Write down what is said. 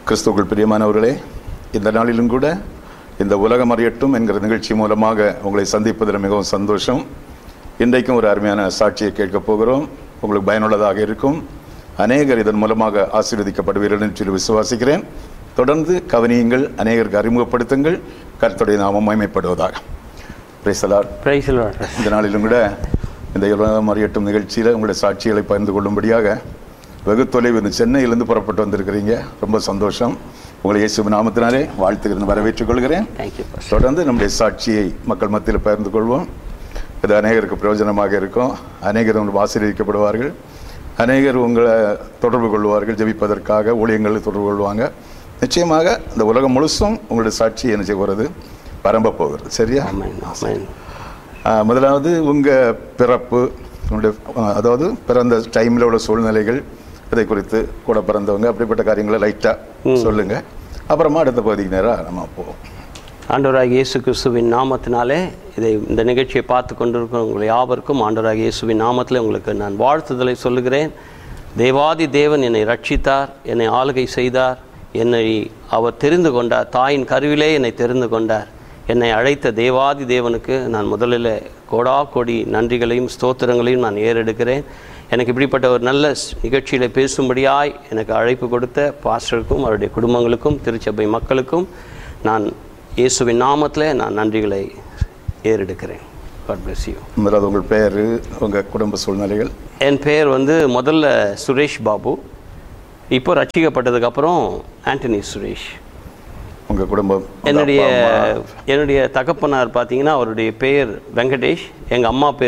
கிறிஸ்துவுக்குள் பிரியமானவர்களே இந்த நாளிலும் கூட இந்த உலகம் அறியட்டும் என்கிற நிகழ்ச்சி மூலமாக உங்களை சந்திப்பதில் மிகவும் சந்தோஷம் இன்றைக்கும் ஒரு அருமையான சாட்சியை கேட்கப் போகிறோம் உங்களுக்கு பயனுள்ளதாக இருக்கும் அநேகர் இதன் மூலமாக ஆசீர்வதிக்கப்படுவீர்கள் என்று சொல்லி விசுவாசிக்கிறேன் தொடர்ந்து கவனியுங்கள் அநேகருக்கு அறிமுகப்படுத்துங்கள் கர்த்தருடைய நாமம் மகிமைப்படுவதாக பிரைசலார் பிரைஸ் இந்த நாளிலும் கூட இந்த உலகம் அறியட்டும் நிகழ்ச்சியில் உங்களுடைய சாட்சிகளை பகிர்ந்து கொள்ளும்படியாக வெகு தொலைவு இந்த சென்னையிலிருந்து புறப்பட்டு வந்திருக்கிறீங்க ரொம்ப சந்தோஷம் உங்களை இயேசு நாமத்தினாலே வாழ்த்துக்கிறேன் வரவேற்றுக் கொள்கிறேன் தேங்க்யூ தொடர்ந்து நம்முடைய சாட்சியை மக்கள் மத்தியில் பகிர்ந்து கொள்வோம் இது அநேகருக்கு பிரயோஜனமாக இருக்கும் அநேகர் உங்களுக்கு ஆசீர்வதிக்கப்படுவார்கள் அநேகர் உங்களை தொடர்பு கொள்வார்கள் ஜெபிப்பதற்காக ஊழியங்களில் தொடர்பு கொள்வாங்க நிச்சயமாக இந்த உலகம் முழுசும் உங்களுடைய சாட்சி என்ன செய்ய போகிறது பரம்ப போகிறது சரியா ஆமென் ஆமென் ஆஹ் முதலாவது உங்கள் பிறப்பு உங்களுடைய ஆஹ் அதாவது பிறந்த டைமில் உள்ள சூழ்நிலைகள் இதை குறித்து கூட பிறந்தவங்க அப்படிப்பட்ட காரியங்களை லைட்டாக சொல்லுங்கள் அப்புறமா அடுத்த பகுதிக்கு நேராக நம்ம போவோம் ஆண்டவராக இயேசு கிறிஸ்துவின் நாமத்தினாலே இதை இந்த நிகழ்ச்சியை பார்த்து கொண்டிருக்கிற உங்கள் யாவருக்கும் ஆண்டவராக இயேசுவின் நாமத்தில் உங்களுக்கு நான் வாழ்த்துதலை சொல்லுகிறேன் தேவாதி தேவன் என்னை ரட்சித்தார் என்னை ஆளுகை செய்தார் என்னை அவர் தெரிந்து கொண்டார் தாயின் கருவிலே என்னை தெரிந்து கொண்டார் என்னை அழைத்த தேவாதி தேவனுக்கு நான் முதலில் கோடா கோடி நன்றிகளையும் ஸ்தோத்திரங்களையும் நான் ஏறெடுக்கிறேன் எனக்கு இப்படிப்பட்ட ஒரு நல்ல ஸ்- நிகழ்ச்சியில பேசும்படியாய் எனக்கு அழைப்பு கொடுத்த பாஸ்டருக்கும் அவருடைய குடும்பங்களுக்கும் திருச்சபை மக்களுக்கும் நான் இயேசுவின் நாமத்தில் நான் நன்றிகளை ஏறெடுக்கிறேன் காட் bless you முதலாவது உங்கள் பெயர் உங்கள் குடும்ப சூழ்நிலைகள் என் பெயர் வந்து முதல்ல சுரேஷ் பாபு இப்போ ரட்சிக்கப்பட்டதுக்கப்புறம் ஆண்டனி சுரேஷ் உங்கள் குடும்பம் உங்க என்னுடைய அப்பா, அம்மா, என்னுடைய தகப்பனார் பார்த்தீங்கன்னா அவருடைய பெயர் வெங்கடேஷ் எங்கள் அம்மா பேர்